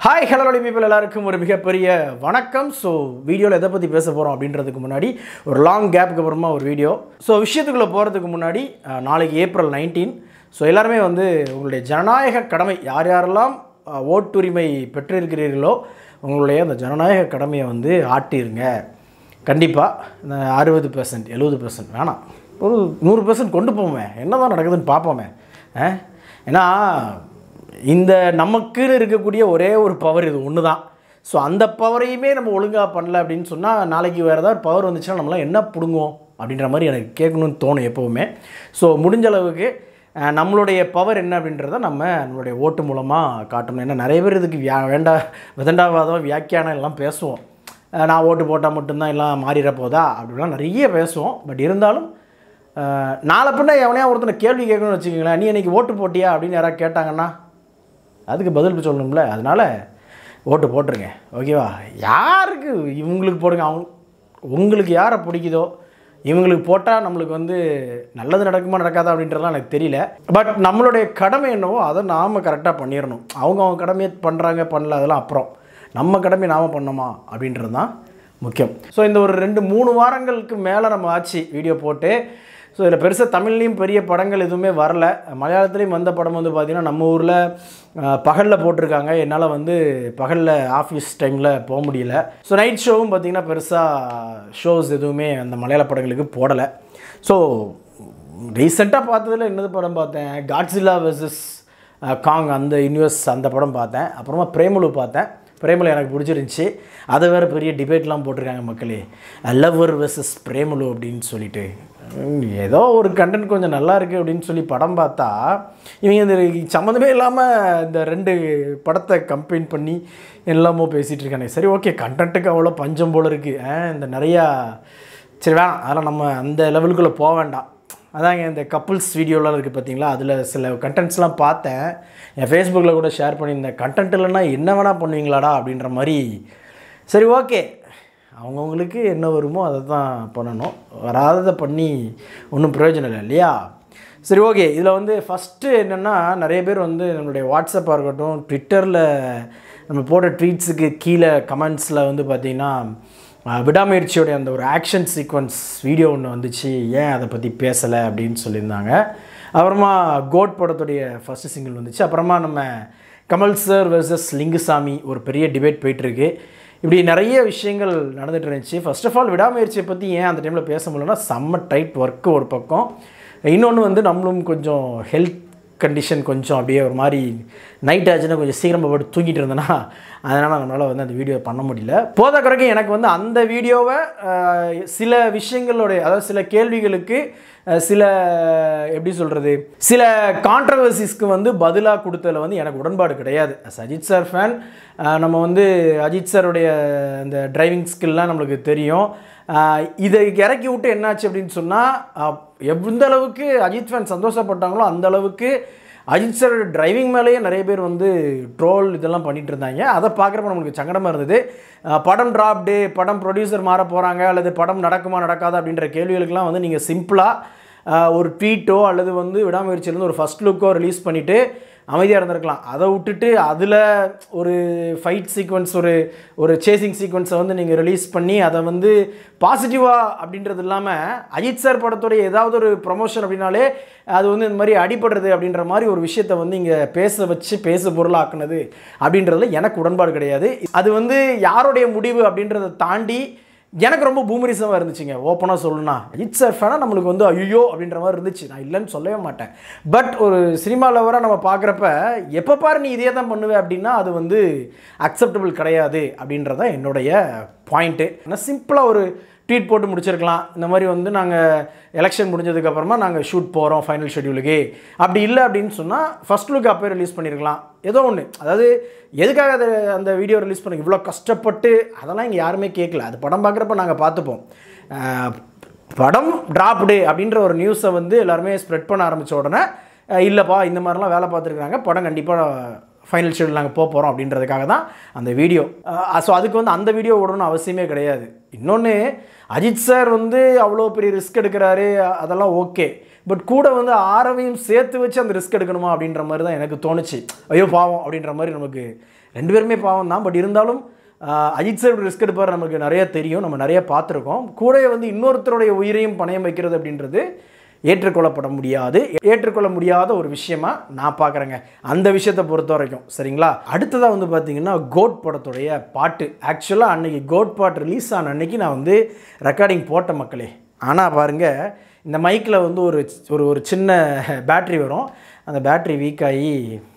Hi hello people எல்லாருக்கும் ஒரு மிகப்பெரிய வணக்கம் ஸோ வீடியோவில் எதை பற்றி பேச போகிறோம் அப்படின்றதுக்கு முன்னாடி ஒரு லாங் கேப்புக்கு அப்புறமா ஒரு வீடியோ ஸோ விஷயத்துக்குள்ளே போகிறதுக்கு முன்னாடி அஹ், நாளைக்கு ஏப்ரல் நைன்டீன் ஸோ எல்லாருமே வந்து உங்களுடைய ஜனநாயக கடமை யார் யாரெல்லாம் அஹ், ஓட்டுரிமை பெற்றிருக்கிறீர்களோ உங்களுடைய அந்த ஜனநாயக கடமையை வந்து ஆட்டிருங்க கண்டிப்பாக இந்த அறுபது பெர்சன்ட் எழுபது பெர்சன்ட் வேணாம் ஒரு நூறு பெர்சன்ட் கொண்டு போவோமே என்ன தான் நடக்குதுன்னு பார்ப்போமே ஆ? ஏன்னா இந்த நமக்குன்னு இருக்கக்கூடிய ஒரே ஒரு பவர் இது ஒன்று தான் ஸோ அந்த பவரையுமே நம்ம ஒழுங்காக பண்ணல அப்படின்னு சொன்னால் நாளைக்கு வேறு ஏதாவது பவர் வந்துச்சுன்னா நம்மளாம் என்ன பிடுங்குவோம் அப்படின்ற மாதிரி எனக்கு கேட்கணும்னு தோணும் எப்போவுமே ஸோ முடிஞ்ச அளவுக்கு அஹ், நம்மளுடைய பவர் என்ன அப்படின்றத நம்ம நம்மளுடைய ஓட்டு மூலமாக காட்டணும் ஏன்னா நிறைய பேர் இதுக்கு வியா வேண்டா விதண்டாவாதம் வியாக்கியானம் எல்லாம் பேசுவோம் அஹ், நான் ஓட்டு போட்டால் மட்டும்தான் எல்லாம் மாறிட போதா அப்படிலாம் நிறைய பேசுவோம் பட் இருந்தாலும் அஹ், நாளை பின்ன எவனையா ஒருத்தனை கேள்வி கேட்கணும்னு வச்சுக்கோங்களேன் நீ இன்னைக்கு ஓட்டு போட்டியா அப்படின்னு யாராவது கேட்டாங்கன்னா அதுக்கு பதில் சொல்லணும்ல அதனால் ஓட்டு போட்டுருங்க ஓகேவா யாருக்கு இவங்களுக்கு போடுங்க அவங்க உங்களுக்கு யாரை பிடிக்குதோ இவங்களுக்கு போட்டால் நம்மளுக்கு வந்து நல்லது நடக்குமா நடக்காதா அப்படின்றதுலாம் எனக்கு தெரியல பட் நம்மளுடைய கடமை என்னவோ அதை நாம் கரெக்டாக பண்ணிடணும் அவங்க அவங்க கடமையை பண்ணுறாங்க பண்ணல அதெல்லாம் அப்புறம் நம்ம கடமை நாம் பண்ணோமா அப்படின்றது தான் முக்கியம் ஸோ இந்த ஒரு ரெண்டு மூணு வாரங்களுக்கு மேலே நம்ம ஆச்சு வீடியோ போட்டு ஸோ இதில் பெருசாக தமிழ்லேயும் பெரிய படங்கள் எதுவுமே வரல மலையாளத்துலேயும் வந்த படம் வந்து பார்த்திங்கன்னா நம்ம ஊரில் பகலில் போட்டிருக்காங்க என்னால் வந்து பகலில் ஆஃபீஸ் டைமில் போக முடியல ஸோ நைட் ஷோவும் பார்த்திங்கன்னா பெருசாக ஷோஸ் எதுவுமே அந்த மலையாள படங்களுக்கு போடலை ஸோ ரீசெண்டாக பார்த்ததில் என்னது படம் பார்த்தேன் காட்ஸில்லா வெர்சஸ் காங் அந்த யூனிவர்ஸ் அந்த படம் பார்த்தேன் அப்புறமா பிரேமலு பார்த்தேன் பிரேமலு எனக்கு பிடிச்சிருந்துச்சி அதை வேறு பெரிய டிபேட்லாம் போட்டிருக்காங்க மக்களே லவ்வர் வெர்சஸ் பிரேமலு அப்படின்னு சொல்லிட்டு உம், ஏதோ ஒரு கண்டென்ட் கொஞ்சம் நல்லா இருக்குது அப்படின்னு சொல்லி படம் பார்த்தா இவங்க இந்த சம்மந்தமே இல்லாமல் இந்த ரெண்டு படத்தை கம்பைன் பண்ணி எல்லாமோ பேசிகிட்டு இருக்காங்க சரி ஓகே கண்டென்ட்டுக்கு அவ்வளோ பஞ்சம் போல் இருக்குது இந்த நிறையா சரி வேணாம் அதெல்லாம் நம்ம அந்த லெவலுக்குள்ளே போக வேண்டாம் அதாங்க இந்த கப்புள்ஸ் வீடியோலாம் இருக்குது பார்த்தீங்களா அதில் சில கண்டென்ட்ஸ்லாம் பார்த்தேன் என் ஃபேஸ்புக்கில் கூட ஷேர் பண்ணியிருந்தேன் கண்டென்ட் இல்லைன்னா என்ன வேணால் பண்ணுவீங்களாடா அப்படின்ற மாதிரி சரி ஓகே அவங்கவுங்களுக்கு என்ன வருமோ அதை தான் பண்ணணும் வராததை பண்ணி ஒன்றும் பிரயோஜனம் இல்லை இல்லையா சரி ஓகே இதில் வந்து ஃபஸ்ட்டு என்னென்னா நிறைய பேர் வந்து நம்மளுடைய வாட்ஸ்அப்பாக இருக்கட்டும் ட்விட்டரில் நம்ம போடுற ட்வீட்ஸுக்கு கீழே கமெண்ட்ஸில் வந்து பார்த்திங்கன்னா அஹ், விடாமுயற்சியோடைய அந்த ஒரு ஆக்ஷன் சீக்வன்ஸ் வீடியோ ஒன்று வந்துச்சு ஏன் அதை பற்றி பேசலை அப்படின்னு சொல்லியிருந்தாங்க அப்புறமா கோட் படத்துடைய ஃபஸ்ட்டு சிங்கிள் வந்துச்சு அப்புறமா நம்ம கமல் சார் வெர்சஸ் லிங்குசாமி ஒரு பெரிய டிபேட் போயிட்டுருக்கு இப்படி நிறைய விஷயங்கள் நடந்துட்டு இருந்துச்சு ஃபர்ஸ்ட் ஆஃப் ஆல் விடாமுயற்சியை பற்றி ஏன் அந்த டைமில் பேச முடியலன்னா செம்ம டைட் ஒர்க்கு ஒரு பக்கம் இன்னொன்று வந்து நம்மளும் கொஞ்சம் ஹெல்த் கண்டிஷன் கொஞ்சம் அப்படியே ஒரு மாதிரி நைட் ஆச்சுன்னா கொஞ்சம் சீக்கிரமாக போட்டு தூங்கிட்டு இருந்தேன்னா அதனால் நம்மளால் வந்து அந்த வீடியோ பண்ண முடியல போத குறைக்கு எனக்கு வந்து அந்த வீடியோவை அஹ், சில விஷயங்களுடைய அதாவது சில கேள்விகளுக்கு அஹ், சில எப்படி சொல்கிறது சில கான்ட்ரவர்சிஸ்க்கு வந்து பதிலாக கொடுத்ததில் வந்து எனக்கு உடன்பாடு கிடையாது as அஜித் சார் ஃபேன் நம்ம வந்து அஜித் சாருடைய அந்த டிரைவிங் ஸ்கில்லாம் நம்மளுக்கு தெரியும் அஹ், இதை இறக்கி விட்டு என்னாச்சு அப்படின்னு சொன்னால் எந்த அளவுக்கு அஜித் ஃபேன் சந்தோஷப்பட்டாங்களோ அந்த அளவுக்கு அஜித் சாரோட டிரைவிங் மேலேயே நிறைய பேர் வந்து ட்ரோல் இதெல்லாம் பண்ணிட்டு இருந்தாங்க அதை பார்க்குறப்ப நம்மளுக்கு சங்கடமாக இருந்தது அஹ் படம் டிராப்டு படம் ப்ரொடியூசர் மாற போகிறாங்க அல்லது படம் நடக்குமா நடக்காதா அப்படின்ற கேள்விகளுக்கெல்லாம் வந்து நீங்கள் சிம்பிளாக ஒரு ட்வீட்டோ அல்லது வந்து விடாமுயற்சியிலேருந்து ஒரு ஃபஸ்ட் லுக்கோ ரிலீஸ் பண்ணிவிட்டு அமைதியாக இருந்திருக்கலாம் அதை விட்டுட்டு அதில் ஒரு ஃபைட் சீக்வன்ஸ் ஒரு ஒரு சேசிங் சீக்வன்ஸை வந்து நீங்கள் ரிலீஸ் பண்ணி அதை வந்து பாசிட்டிவாக அப்படின்றது இல்லாமல் அஜித் சார் படத்துடைய ஏதாவது ஒரு ப்ரொமோஷன் அப்படின்னாலே அது வந்து இந்த மாதிரி அடிபடுறது அப்படின்ற மாதிரி ஒரு விஷயத்தை வந்து இங்கே பேச வச்சு பேச பொருளாக்குனது அப்படின்றதுல எனக்கு உடன்பாடு கிடையாது அது வந்து யாருடைய முடிவு அப்படின்றத தாண்டி எனக்கு ரொம்ப பூமரிசமாக இருந்துச்சுங்க ஓப்பனாக சொல்லணும்னா அஜித் சார் ஃபேனாக நம்மளுக்கு வந்து ஐயோ அப்படின்ற மாதிரி இருந்துச்சு நான் இல்லைன்னு சொல்லவே மாட்டேன் பட் ஒரு சினிமா லவராக நம்ம பார்க்குறப்ப எப்போ பாரு நீ இதே தான் பண்ணுவே அப்படின்னா அது வந்து அக்செப்டபிள் கிடையாது அப்படின்றத என்னுடைய பாயிண்ட்டு நான் சிம்பிளாக ஒரு ட்வீட் போட்டு முடிச்சிருக்கலாம் இந்த மாதிரி வந்து நாங்கள் எலெக்ஷன் முடிஞ்சதுக்கப்புறமா நாங்கள் ஷூட் போகிறோம் ஃபைனல் ஷெட்யூலுக்கு அப்படி இல்லை அப்படின்னு சொன்னால் ஃபஸ்ட் லுக் அப்போயே ரிலீஸ் பண்ணியிருக்கலாம் ஏதோ ஒன்று அதாவது எதுக்காக அதை அந்த வீடியோ ரிலீஸ் பண்ண இவ்வளோ கஷ்டப்பட்டு அதெல்லாம் இங்கே யாருமே கேட்கல அது படம் பார்க்குறப்ப நாங்கள் பார்த்துப்போம் அஹ், படம் டிராப்டு அப்படின்ற ஒரு நியூஸை வந்து எல்லாருமே ஸ்ப்ரெட் பண்ண ஆரம்பித்த உடனே அஹ், இல்லைப்பா இந்த மாதிரிலாம் வேலை பார்த்துருக்குறாங்க படம் கண்டிப்பாக ஃபைனல் ஷெடியூல் நாங்கள் போக போகிறோம் அப்படின்றதுக்காக தான் அந்த வீடியோ ஸோ அதுக்கு வந்து அந்த வீடியோ விடணும்னு அவசியமே கிடையாது இன்னொன்று அஜித் சார் வந்து அவ்வளோ பெரிய ரிஸ்க் எடுக்கிறாரு அதெல்லாம் ஓகே பட் கூட வந்து ஆரவையும் சேர்த்து வச்சு அந்த ரிஸ்க் எடுக்கணுமா அப்படின்ற மாதிரி தான் எனக்கு தோணுச்சு ஐயோ பாவம் அப்படின்ற மாதிரி நமக்கு ரெண்டு பேருமே பாவம் தான் பட் இருந்தாலும் ஆஹ், அஜித் சார் ரிஸ்க் எடுப்பார் நமக்கு நிறைய தெரியும் நம்ம நிறைய பார்த்துருக்கோம் கூடவே வந்து இன்னொருத்தருடைய உயிரையும் பணயம் வைக்கிறது அப்படின்றது ஏற்றுக்கொள்ளப்பட முடியாது ஏற்றுக்கொள்ள முடியாத ஒரு விஷயமா நான் பார்க்குறேங்க அந்த விஷயத்தை பொறுத்த வரைக்கும் சரிங்களா அடுத்ததாக வந்து பார்த்தீங்கன்னா கோட் படத்துடைய பாட்டு ஆக்சுவலாக அன்னைக்கு கோட் பாட்டு ரிலீஸ் ஆன அன்னைக்கு நான் வந்து ரெக்கார்டிங் போட்ட மக்களே ஆனால் பாருங்க இந்த மைக்கில் வந்து ஒரு ஒரு ஒரு சின்ன பேட்ரி வரும் அந்த பேட்ரி வீக் ஆகி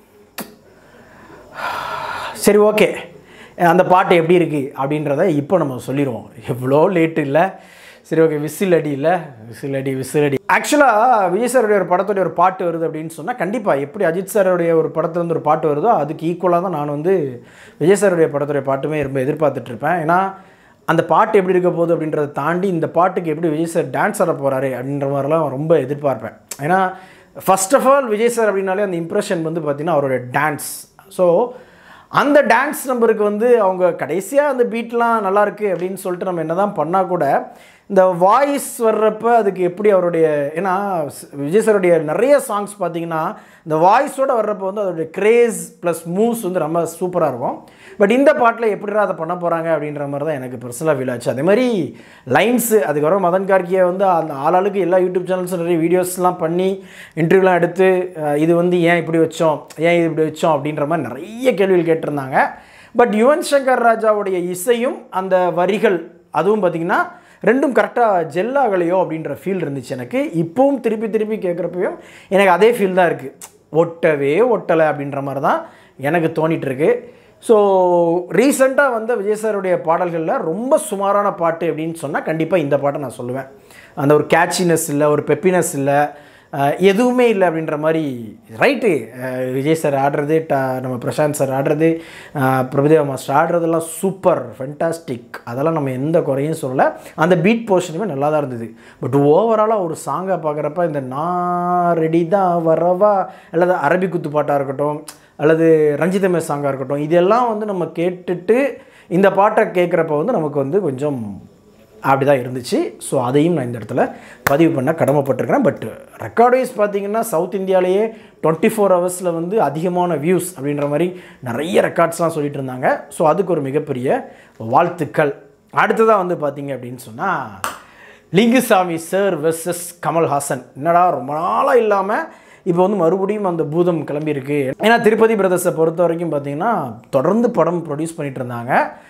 சரி ஓகே அந்த பாட்டு எப்படி இருக்குது அப்படின்றத இப்போ நம்ம சொல்லிடுவோம் எவ்வளோ லேட்டு இல்லை சரி ஓகே விசில் அடி இல்லை விசில் அடி விசில் அடி ஆக்சுவலாக விஜய் சாருடைய ஒரு படத்துடைய ஒரு பாட்டு வருது அப்படின்னு சொன்னால் கண்டிப்பாக எப்படி அஜித் சாருடைய ஒரு படத்துல இருந்து ஒரு பாட்டு வருதோ அதுக்கு ஈக்குவலாக தான் நான் வந்து விஜய் சாருடைய படத்துடைய பாட்டுமே ரொம்ப எதிர்பார்த்துட்டு இருப்பேன் ஏன்னா அந்த பாட்டு எப்படி இருக்க போகுது அப்படின்றத தாண்டி இந்த பாட்டுக்கு எப்படி விஜய் சார் டான்ஸ் ஆட போகிறாரு அப்படின்ற மாதிரிலாம் ரொம்ப எதிர்பார்ப்பேன் ஏன்னா first of all Vijay sir அப்படின்னாலே அந்த இம்ப்ரெஷன் வந்து பார்த்திங்கன்னா அவரோட டான்ஸ் ஸோ அந்த டான்ஸ் நம்பருக்கு வந்து அவங்க கடைசியாக அந்த பீட்லாம் நல்லா இருக்கு அப்படின்னு சொல்லிட்டு நம்ம என்ன தான் பண்ணால் கூட இந்த வாய்ஸ் வர்றப்ப அதுக்கு எப்படி அவருடைய ஏன்னா ஸ்- விஜய் சாருடைய நிறைய சாங்ஸ் பார்த்தீங்கன்னா இந்த வாய்ஸோட வர்றப்ப வந்து அதோடைய கிரேஸ் ப்ளஸ் மூவ்ஸ் வந்து ரொம்ப சூப்பராக இருக்கும் பட் இந்த பாட்டில் எப்படிடா அதை பண்ண போகிறாங்க அப்படின்ற மாதிரி தான் எனக்கு பர்சனலாக ஃபீல் ஆச்சு அதே மாதிரி லைன்ஸு அதுக்கப்புறம் மதன் கார்கியை வந்து அந்த ஆளாளுக்கு எல்லா யூடியூப் சேனல்ஸும் நிறைய வீடியோஸ்லாம் பண்ணி இன்டர்வியூலாம் எடுத்து அஹ், இது வந்து ஏன் இப்படி வச்சோம் ஏன் இது இப்படி வச்சோம் அப்படின்ற மாதிரி நிறைய கேள்விகள் கேட்டிருந்தாங்க பட் யுவன் சங்கர் ராஜாவுடைய இசையும் அந்த வரிகள் அதுவும் பார்த்திங்கன்னா ரெண்டும் கரெக்டாக ஜெல் ஆகலையோ அப்படின்ற ஃபீல் இருந்துச்சு எனக்கு இப்போவும் திருப்பி திருப்பி கேட்குறப்பையும் எனக்கு அதே ஃபீல் தான் இருக்குது ஒட்டவே ஒட்டலை அப்படின்ற மாதிரி தான் எனக்கு தோணிட்டு இருக்கு ஸோ ரீசெண்டாக வந்த விஜய் சாருடைய பாடல்களில் ரொம்ப சுமாரான பாட்டு அப்படின்னு சொன்னால் கண்டிப்பாக இந்த பாட்டை நான் சொல்லுவேன் அந்த ஒரு கேட்சினஸ் இல்லை ஒரு பெப்பினஸ் இல்லை அஹ், எதுவுமே இல்லை அப்படின்ற மாதிரி ரைட்டு விஜய் சார் ஆடுறது ட நம்ம பிரசாந்த் சார் ஆடுறது அஹ், பிரபுதேவா மாஸ்டர் ஆடுறதெல்லாம் சூப்பர் ஃபென்டாஸ்டிக் அதெல்லாம் நம்ம எந்த குறையும் சொல்லலை அந்த பீட் போர்ஷனுமே நல்லா தான் இருந்தது பட் ஓவராலாக ஒரு சாங்கை பார்க்குறப்ப இந்த நான் ரெடி தான் வரவா அல்லது அரபி குத்து பாட்டாக இருக்கட்டும் அல்லது ரஞ்சிதமே சாங்காக இருக்கட்டும் இதெல்லாம் வந்து நம்ம கேட்டுட்டு இந்த பாட்டை கேட்குறப்ப வந்து நமக்கு வந்து கொஞ்சம் அப்படி தான் இருந்துச்சு ஸோ அதையும் நான் இந்த இடத்துல பதிவு பண்ண கடமைப்பட்டிருக்கிறேன் பட் ரெக்கார்ட் வைஸ் பார்த்தீங்கன்னா சவுத் இந்தியாவிலேயே டுவெண்ட்டி ஃபோர் ஹவர்ஸில் வந்து அதிகமான வியூஸ் அப்படின்ற மாதிரி நிறைய ரெக்கார்ட்ஸ்லாம் சொல்லிட்டு இருந்தாங்க ஸோ அதுக்கு ஒரு மிகப்பெரிய வாழ்த்துக்கள் அடுத்ததாக வந்து பார்த்தீங்க அப்படின்னு சொன்னால் லிங்குசாமி சார் வெர்சஸ் கமல்ஹாசன் என்னடா ரொம்ப நாளாக இல்லாமல் இப்போ வந்து மறுபடியும் அந்த பூதம் கிளம்பியிருக்கு ஏன்னா திருப்பதி பிரதர்ஸை பொறுத்த வரைக்கும் பார்த்தீங்கன்னா தொடர்ந்து படம் ப்ரொடியூஸ் பண்ணிட்டு இருந்தாங்க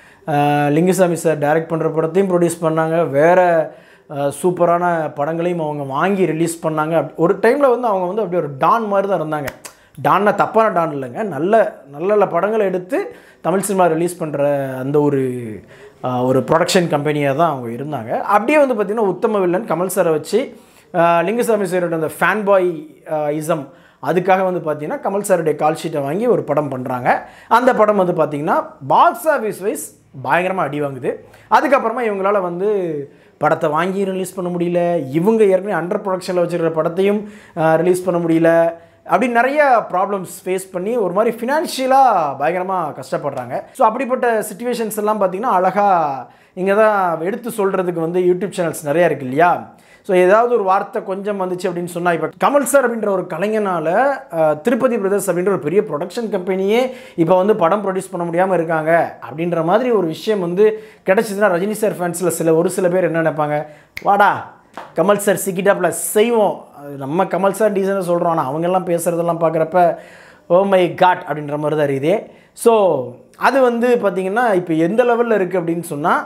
அஹ் லிங்குசாமி சார் டைரக்ட் பண்ணுற படத்தையும் ப்ரொடியூஸ் பண்ணாங்க வேறு சூப்பரான படங்களையும் அவங்க வாங்கி ரிலீஸ் பண்ணாங்க அப்படி- ஒரு டைமில் வந்து அவங்க வந்து அப்படியே ஒரு டான் மாதிரி தான் இருந்தாங்க டான்னா தப்பான டான் இல்லைங்க நல்ல நல்ல நல்ல படங்களை எடுத்து தமிழ் சினிமா ரிலீஸ் பண்ணுற அந்த ஒரு ஆஹ், ஒரு ப்ரொடக்ஷன் கம்பெனியாக தான் அவங்க இருந்தாங்க அப்படியே வந்து பார்த்திங்கன்னா உத்தம வில்லன் கமல் சாரை வச்சு ஆஹ், லிங்குசாமி சாரோட அந்த ஃபேன் பாய் இசம் அதுக்காக வந்து பார்த்தீங்கன்னா கமல் சாருடைய கால் ஷீட்டை வாங்கி ஒரு படம் பண்ணுறாங்க அந்த படம் வந்து பார்த்திங்கன்னா பாக்ஸ் ஆஃபீஸ் வைஸ் பயங்கரமாக அடி வாங்குது அதுக்கப்புறமா இவங்களால வந்து படத்தை வாங்கி ரிலீஸ் பண்ண முடியல இவங்க ஏற்கனவே அண்டர் ப்ரொடக்ஷனில் வச்சுருக்கிற படத்தையும் ரிலீஸ் பண்ண முடியல அப்படி நிறைய ப்ராப்ளம்ஸ் ஃபேஸ் பண்ணி ஒரு மாதிரி ஃபினான்ஷியலாக பயங்கரமாக கஷ்டப்படுறாங்க ஸோ அப்படிப்பட்ட சுச்சுவேஷன்ஸ் எல்லாம் பார்த்தீங்கன்னா அழகாக இங்கே தான் எடுத்து சொல்கிறதுக்கு வந்து யூடியூப் சேனல்ஸ் நிறையா இருக்கு இல்லையா ஸோ ஏதாவது ஒரு வார்த்தை கொஞ்சம் வந்துச்சு அப்படின்னு சொன்னால் இப்போ கமல் சார் அப்படின்ற ஒரு கலைஞனால் அஹ், திருப்பதி பிரதர்ஸ் அப்படின்ற ஒரு பெரிய ப்ரொடக்ஷன் கம்பெனியே இப்போ வந்து படம் ப்ரொடியூஸ் பண்ண முடியாமல் இருக்காங்க அப்படின்ற மாதிரி ஒரு விஷயம் வந்து கிடச்சிதுன்னா ரஜினி சார் ஃபேன்ஸில் சில ஒரு சில பேர் என்ன நினைப்பாங்க வாடா கமல் சார் சிக்கிட்டாப்ல செய்வோம் அது நம்ம கமல் சார் டீசனாக சொல்கிறோம் ஆனால் அவங்கெல்லாம் பேசுகிறதெல்லாம் பார்க்குறப்ப ஓ மை காட் அப்படின்ற மாதிரி தான் இருக்குதே ஸோ அது வந்து பார்த்திங்கன்னா இப்போ எந்த லெவலில் இருக்குது அப்படின்னு சொன்னால்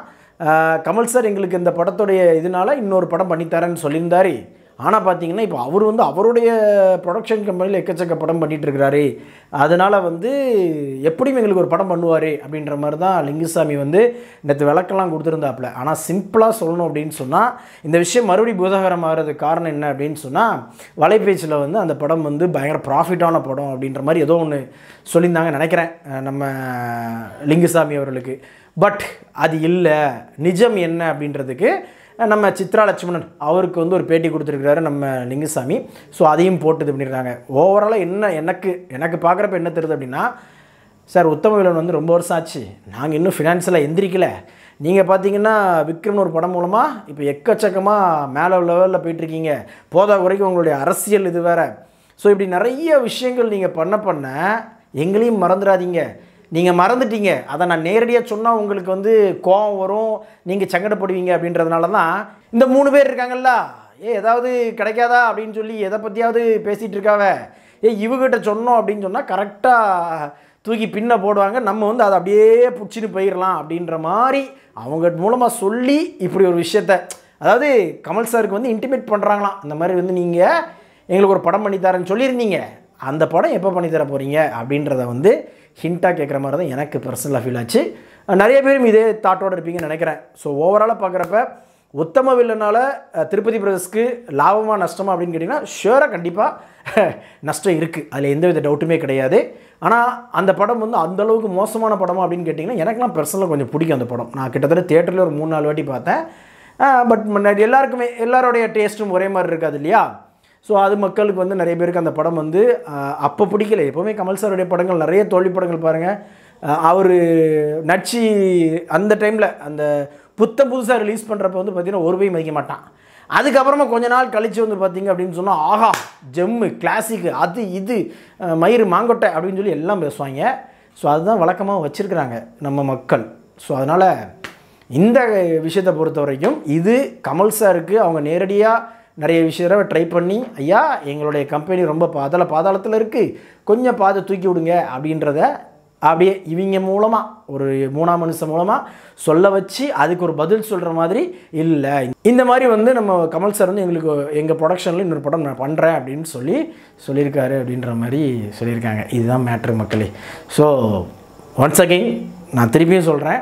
கமல் சார் எங்களுக்கு இந்த படத்துடைய இதனால இன்னொரு படம் பண்ணித்தரேன்னு சொல்லியிருந்தாரு ஆனால் பார்த்தீங்கன்னா இப்போ அவர் வந்து அவருடைய ப்ரொடக்ஷன் கம்பெனியில் எக்கச்சக்க படம் பண்ணிட்டு இருக்கிறாரு அதனால் வந்து எப்படியும் எங்களுக்கு ஒரு படம் பண்ணுவார் அப்படின்ற மாதிரி தான் லிங்குசாமி வந்து நேற்று விளக்கெல்லாம் கொடுத்துருந்தாப்புல ஆனால் சிம்பிளாக சொல்லணும் அப்படின்னு சொன்னால் இந்த விஷயம் மறுபடியும் பூதகரம் ஆகிறதுக்கு காரணம் என்ன அப்படின்னு சொன்னால் வலைபேச்சில் வந்து அந்த படம் வந்து பயங்கர ப்ராஃபிட்டான படம் அப்படின்ற மாதிரி ஏதோ ஒன்று சொல்லியிருந்தாங்க நினைக்கிறேன் அஹ் நம்ம லிங்குசாமி அவர்களுக்கு பட் அது இல்லை நிஜம் என்ன அப்படின்றதுக்கு நம்ம சித்ரா லட்சுமணன் அவருக்கு வந்து ஒரு பேட்டி கொடுத்துருக்கிறாரு நம்ம லிங்குசாமி ஸோ அதையும் போட்டு இது பண்ணியிருக்காங்க ஓவராலாக என்ன எனக்கு எனக்கு பார்க்குறப்ப என்ன தெரியுது அப்படின்னா சார் உத்தம வில்லன் வந்து ரொம்ப வருஷம் ஆச்சு நாங்கள் இன்னும் ஃபினான்ஸில் எந்திரிக்கல நீங்கள் பார்த்தீங்கன்னா விக்ரம்னு ஒரு படம் மூலமாக இப்போ எக்கச்சக்கமாக மேலே லெவலில் போயிட்டுருக்கீங்க போதா குறைக்கும் உங்களுடைய அரசியல் இது வேற ஸோ இப்படி நிறைய விஷயங்கள் நீங்கள் பண்ண பண்ண எங்களையும் மறந்துடாதீங்க நீங்கள் மறந்துட்டீங்க அதை நான் நேரடியாக சொன்னால் உங்களுக்கு வந்து கோவம் வரும் நீங்கள் சங்கடப்படுவீங்க அப்படின்றதுனால தான் இந்த மூணு பேர் இருக்காங்கல்ல ஏ ஏதாவது கிடைக்காதா அப்படின்னு சொல்லி எதை பற்றியாவது பேசிகிட்டு இருக்காவ ஏ இவகிட்ட சொன்னோம் அப்படின்னு சொன்னால் கரெக்டாக தூக்கி பின்ன போடுவாங்க நம்ம வந்து அதை அப்படியே பிடிச்சின்னு போயிடலாம் அப்படின்ற மாதிரி அவங்க மூலமாக சொல்லி இப்படி ஒரு விஷயத்த அதாவது கமல் சாருக்கு வந்து இன்டிமேட் பண்ணுறாங்களாம் இந்த மாதிரி வந்து நீங்கள் எங்களுக்கு ஒரு படம் பண்ணி தரேன்னு சொல்லியிருந்தீங்க அந்த படம் எப்போ பண்ணி தர போகிறீங்க அப்படின்றத வந்து ஹிண்ட்டாக கேட்குற மாதிரி தான் எனக்கு பர்சனலாக ஃபீல் ஆச்சு நிறைய பேரும் இதே தாட்டோடு இருப்பீங்கன்னு நினைக்கிறேன் ஸோ ஓவராலாக பார்க்குறப்ப உத்தம வில்லனால் திருப்பதி பிரதர்ஸ்க்கு லாபமா நஷ்டமா அப்படின்னு கேட்டிங்கன்னா ஷுவராக கண்டிப்பாக நஷ்டம் இருக்குது அதில் எந்த வித டவுட்டுமே கிடையாது ஆனால் அந்த படம் வந்து அந்த அளவுக்கு மோசமான படமா அப்படின்னு கேட்டிங்கன்னா எனக்குலாம் பர்சனலாக கொஞ்சம் பிடிக்கும் அந்த படம் நான் கிட்டத்தட்ட தேட்டரில் ஒரு மூணு நாலு வாட்டி பார்த்தேன் பட் முன்னாடி எல்லாருக்குமே எல்லாருடைய டேஸ்ட்டும் ஒரே மாதிரி இருக்காது இல்லையா ஸோ அது மக்களுக்கு வந்து நிறைய பேருக்கு அந்த படம் வந்து அஹ், அப்போ பிடிக்கல எப்போவுமே கமல் சாருடைய படங்கள் நிறைய தோல்வி படங்கள் பாருங்கள் அவர் நடிச்சு அந்த டைமில் அந்த புத்த புதுசாக ரிலீஸ் பண்ணுறப்ப வந்து பார்த்திங்கன்னா ஒரு போய் மதிக்க மாட்டான் அதுக்கப்புறமா கொஞ்ச நாள் கழித்து வந்து பார்த்தீங்க அப்படின்னு சொன்னால் ஆஹா ஜெம்மு கிளாசிக்கு அது இது அஹ், மயிறு மாங்கொட்டை அப்படின்னு சொல்லி எல்லாம் பேசுவாங்க ஸோ அதுதான் வழக்கமாக வச்சுருக்குறாங்க நம்ம மக்கள் ஸோ அதனால் இந்த விஷயத்தை பொறுத்த வரைக்கும் இது கமல் சாருக்கு அவங்க நேரடியாக நிறைய விஷயத்தை ட்ரை பண்ணி ஐயா எங்களுடைய கம்பெனி ரொம்ப பாதாள பாதாளத்தில் இருக்குது கொஞ்சம் பாதை தூக்கி விடுங்க அப்படின்றத அப்படியே இவங்க மூலமாக ஒரு மூணாம் மனுஷன் மூலமாக சொல்ல வச்சு அதுக்கு ஒரு பதில் சொல்கிற மாதிரி இல்லை இந்த மாதிரி வந்து நம்ம கமல் சார் வந்து எங்களுக்கு எங்கள் ப்ரொடக்ஷனில் இன்னொரு படம் நான் பண்ணுறேன் அப்படின்னு சொல்லி சொல்லியிருக்காரு அப்படின்ற மாதிரி சொல்லியிருக்காங்க இதுதான் மேட்ரு மக்களே ஸோ ஒன்ஸ் அகெயின் நான் திருப்பியும் சொல்கிறேன்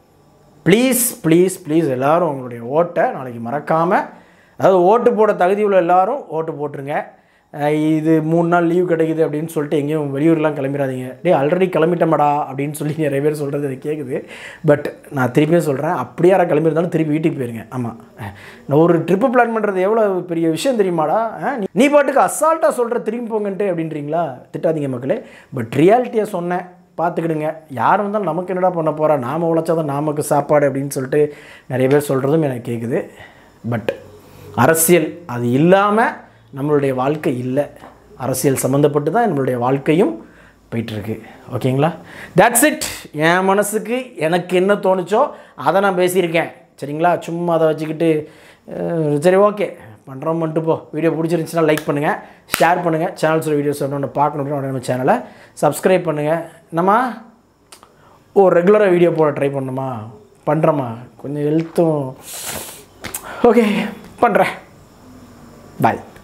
ப்ளீஸ் ப்ளீஸ் ப்ளீஸ் எல்லாரும் உங்களுடைய ஓட்டை நாளைக்கு மறக்காமல் அதாவது ஓட்டு போட தகுதி உள்ள எல்லாரும் ஓட்டு போட்டுருங்க அஹ் இது மூணு நாள் லீவ் கிடைக்குது அப்படின்னு சொல்லிட்டு எங்கேயும் வெளியூர்லாம் கிளம்பிடாதீங்க டேய் ஆல்ரெடி கிளம்பிட்டோம்டா அப்படின்னு சொல்லி நிறைய பேர் சொல்கிறது எனக்கு கேட்குது பட் நான் திருப்பியும் சொல்கிறேன் அப்படியே யாராவது கிளம்பியிருந்தாலும் திருப்பி வீட்டுக்கு போயிருங்க ஆமாம் நான் ஒரு ட்ரிப்பு பிளான் பண்ணுறது எவ்வளோ பெரிய விஷயம் தெரியுமாடா அஹ் நீ- நீ பாட்டுக்கு அசால்ட்டாக சொல்கிற திரும்பி போங்கன்ட்டு அப்படின்றீங்களா திட்டாதீங்க மக்களே பட் ரியாலிட்டியை சொன்னேன் பார்த்துக்கிடுங்க யார் வந்தாலும் நமக்கு என்னடா பண்ண போகிறா நாம் உழைச்சாதான் நமக்கு சாப்பாடு அப்படின்னு சொல்லிட்டு நிறைய பேர் சொல்கிறதும் எனக்கு கேட்குது பட் அரசியல் அது இல்லாமல் நம்மளுடைய வாழ்க்கை இல்லை அரசியல் சம்மந்தப்பட்டு தான் நம்மளுடைய வாழ்க்கையும் போயிட்டுருக்கு ஓகேங்களா that's இட் என் மனசுக்கு எனக்கு என்ன தோணுச்சோ அதை நான் பேசியிருக்கேன் சரிங்களா சும்மா அதை வச்சுக்கிட்டு அஹ், சரி ஓகே பண்ணுறோம் பண்ணிட்டு போ வீடியோ பிடிச்சிருந்துச்சுன்னா லைக் பண்ணுங்கள் ஷேர் பண்ணுங்கள் சேனல்ஸோட வீடியோஸ் ஒன்று பார்க்கணும் அப்படின்னா நம்ம சேனலை சப்ஸ்கிரைப் பண்ணுங்கள் நம்ம ஓ ரெகுலராக வீடியோ போட ட்ரை பண்ணுமா பண்ணுறோமா கொஞ்சம் ஹெல்த்தும் ஓகே பண்ணுறேன் பாய்